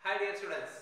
hi dear students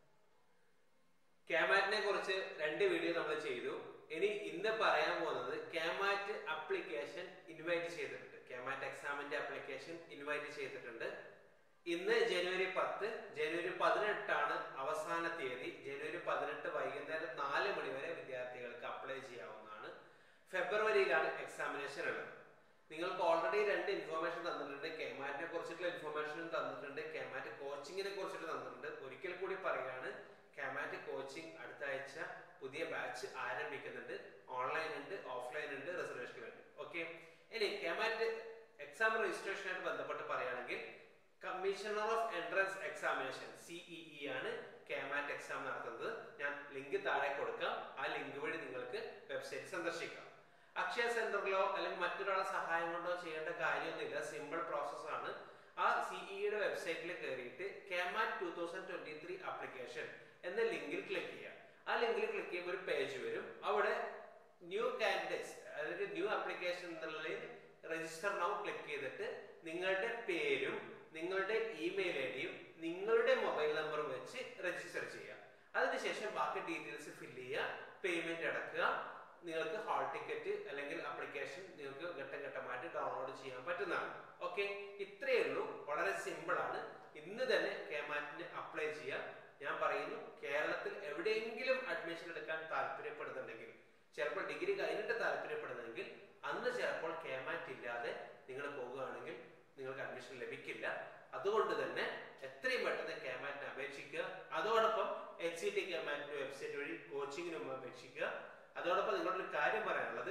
കാമാറ്റിനെ കുറിച്ച് രണ്ട് video നമ്മൾ ചെയ്തു ഇനി ഇന്ന് പറയാൻ പോകുന്നത് കാമാറ്റ് അപ്ലിക്കേഷൻ ഇൻവൈറ്റ് ചെയ്തിട്ടുണ്ട് കാമാറ്റ് എക്സാമിന്റെ അപ്ലിക്കേഷൻ ഇൻവൈറ്റ് ചെയ്തിട്ടുണ്ട് ഇന്ന് ജനുവരി പത്ത് ജനുവരി പതിനെട്ടാണ് അവസാന തീയതി ജനുവരി പതിനെട്ട് വൈകുന്നേരം നാല് മണി വരെ വിദ്യാർത്ഥികൾക്ക് അപ്ലൈ ചെയ്യാവുന്നതാണ് ഫെബ്രുവരിയിലാണ് എക്സാമിനേഷൻ ഉള്ളത് നിങ്ങൾക്ക് ഓൾറെഡി രണ്ട് ഇൻഫോർമേഷൻ തന്നിട്ടുണ്ട് കെമാറ്റിനെ കുറിച്ചിട്ടുള്ള ഇൻഫോർമേഷൻ തന്നിട്ടുണ്ട് കെമാറ്റ് കോച്ചിങ്ങിനെ കുറിച്ചിട്ട് തന്നിട്ടുണ്ട് ഒരിക്കൽ കൂടി പറയുകയാണ് കെമാറ്റ് കോച്ചിങ് അടുത്ത ആഴ്ച പുതിയ ബാച്ച് ആരംഭിക്കുന്നുണ്ട് ഓൺലൈൻ ഉണ്ട് ഓഫ്ലൈൻ ഉണ്ട് റിസർവേഷൻ ഉണ്ട് ഓക്കെ ഇനി കെമാറ്റ് എക്സാം രജിസ്ട്രേഷനായിട്ട് ബന്ധപ്പെട്ട് പറയുകയാണെങ്കിൽ commissioner of entrance examination CEE ആണ് കെമാറ്റ് എക്സാം നടത്തുന്നത് ഞാൻ ലിങ്ക് താഴെ കൊടുക്കാം ആ ലിങ്ക് വഴി നിങ്ങൾക്ക് വെബ്സൈറ്റ് സന്ദർശിക്കാം അക്ഷയ സെന്ററിലോ അല്ലെങ്കിൽ മറ്റൊരാളെ സഹായം കൊണ്ടോ ചെയ്യേണ്ട കാര്യമൊന്നുമില്ല സിമ്പിൾ പ്രോസസ് ആണ് ആ സിഇയുടെ വെബ്സൈറ്റിൽ കയറിയിട്ട് KMAT two thousand twenty three application എന്ന ലിങ്കിൽ ക്ലിക്ക് ചെയ്യുക ആ ലിങ്കിൽ ക്ലിക്ക് ചെയ്യുമ്പോൾ ഒരു പേജ് വരും അവിടെ ന്യൂ കാൻഡിഡേറ്റ്സ് അതായത് ന്യൂ ആപ്ലിക്കേഷൻ എന്നുള്ളതിൽ രജിസ്റ്റർ നൗ ക്ലിക്ക് ചെയ്തിട്ട് നിങ്ങളുടെ പേരും നിങ്ങളുടെ ഇമെയിൽ ഐ ഡിയും നിങ്ങളുടെ മൊബൈൽ നമ്പറും വെച്ച് രജിസ്റ്റർ ചെയ്യുക അതിനുശേഷം ബാക്കി ഡീറ്റെയിൽസ് ഫില്ല് ചെയ്യുക പേയ്മെന്റ് അടക്കുക നിങ്ങൾക്ക് ഹാൾ ടിക്കറ്റ് അല്ലെങ്കിൽ ആപ്ലിക്കേഷൻ നിങ്ങൾക്ക് ഘട്ടം ഘട്ടമായിട്ട് ഡൗൺലോഡ് ചെയ്യാൻ പറ്റുന്നതാണ് ഓക്കെ ഇത്രയേ ഉള്ളൂ വളരെ സിമ്പിൾ ആണ് ഇന്ന് തന്നെ കേമാറ്റിന് അപ്ലൈ ചെയ്യാം ഞാൻ പറയുന്നു കേരളത്തിൽ എവിടെയെങ്കിലും അഡ്മിഷൻ എടുക്കാൻ താല്പര്യപ്പെടുന്നുണ്ടെങ്കിൽ ചിലപ്പോൾ ഡിഗ്രി കഴിഞ്ഞിട്ട് താല്പര്യപ്പെടുന്നെങ്കിൽ അന്ന് ചിലപ്പോൾ കേമാറ്റ് ഇല്ലാതെ നിങ്ങൾ പോകുകയാണെങ്കിൽ നിങ്ങൾക്ക് അഡ്മിഷൻ ലഭിക്കില്ല അതുകൊണ്ട് തന്നെ എത്രയും പെട്ടെന്ന് കേമാറ്റിന് അപേക്ഷിക്കുക അതോടൊപ്പം എച്ച് സി ടി കേമാറ്റിന്റെ വെബ്സൈറ്റ് വഴി കോച്ചിങ്ങിനും അപേക്ഷിക്കുക അതോടൊപ്പം നിങ്ങളൊരു കാര്യം പറയാനുള്ളത്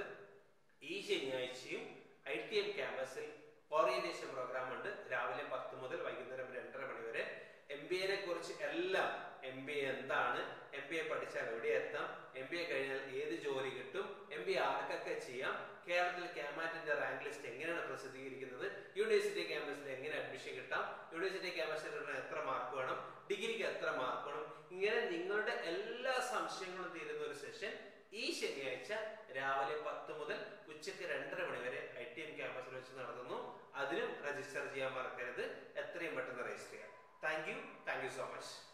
ഈ ശനിയാഴ്ചയും ഐ ടി എം ക്യാമ്പസിൽ ഓറിയന്റേഷൻ പ്രോഗ്രാം ഉണ്ട് രാവിലെ പത്ത് മുതൽ വൈകുന്നേരം രണ്ടര മണി വരെ എം ബി എനെ കുറിച്ച് എല്ലാം എം ബി എ എന്താണ് എം ബി എ പഠിച്ചാൽ എവിടെ എത്താം എം ബി എ കഴിഞ്ഞാൽ ഏത് ജോലി കിട്ടും എം ബി എ ആർക്കൊക്കെ ചെയ്യാം കേരളത്തിൽ ക്യാമാറ്റിന്റെ റാങ്ക് ലിസ്റ്റ് എങ്ങനെയാണ് പ്രസിദ്ധീകരിക്കുന്നത് യൂണിവേഴ്സിറ്റി ക്യാമ്പസിൽ എങ്ങനെ അഡ്മിഷൻ കിട്ടാം യൂണിവേഴ്സിറ്റി ക്യാമ്പസിൽ എത്ര മാർക്ക് വേണം ഡിഗ്രിക്ക് എത്ര മാർക്ക് വേണം ഇങ്ങനെ നിങ്ങളുടെ എല്ലാ സംശയങ്ങളും തീരുന്ന ഒരു സെഷൻ ഈ ശനിയാഴ്ച രാവിലെ പത്ത് മുതൽ ഉച്ചയ്ക്ക് രണ്ടര മണി വരെ ഐ ടി എം ക്യാമ്പസിൽ വെച്ച് നടത്തുന്നു അതിനും രജിസ്റ്റർ ചെയ്യാൻ മറക്കരുത് എത്രയും പെട്ടെന്ന് രജിസ്റ്റർ ചെയ്യാം thank you thank you so much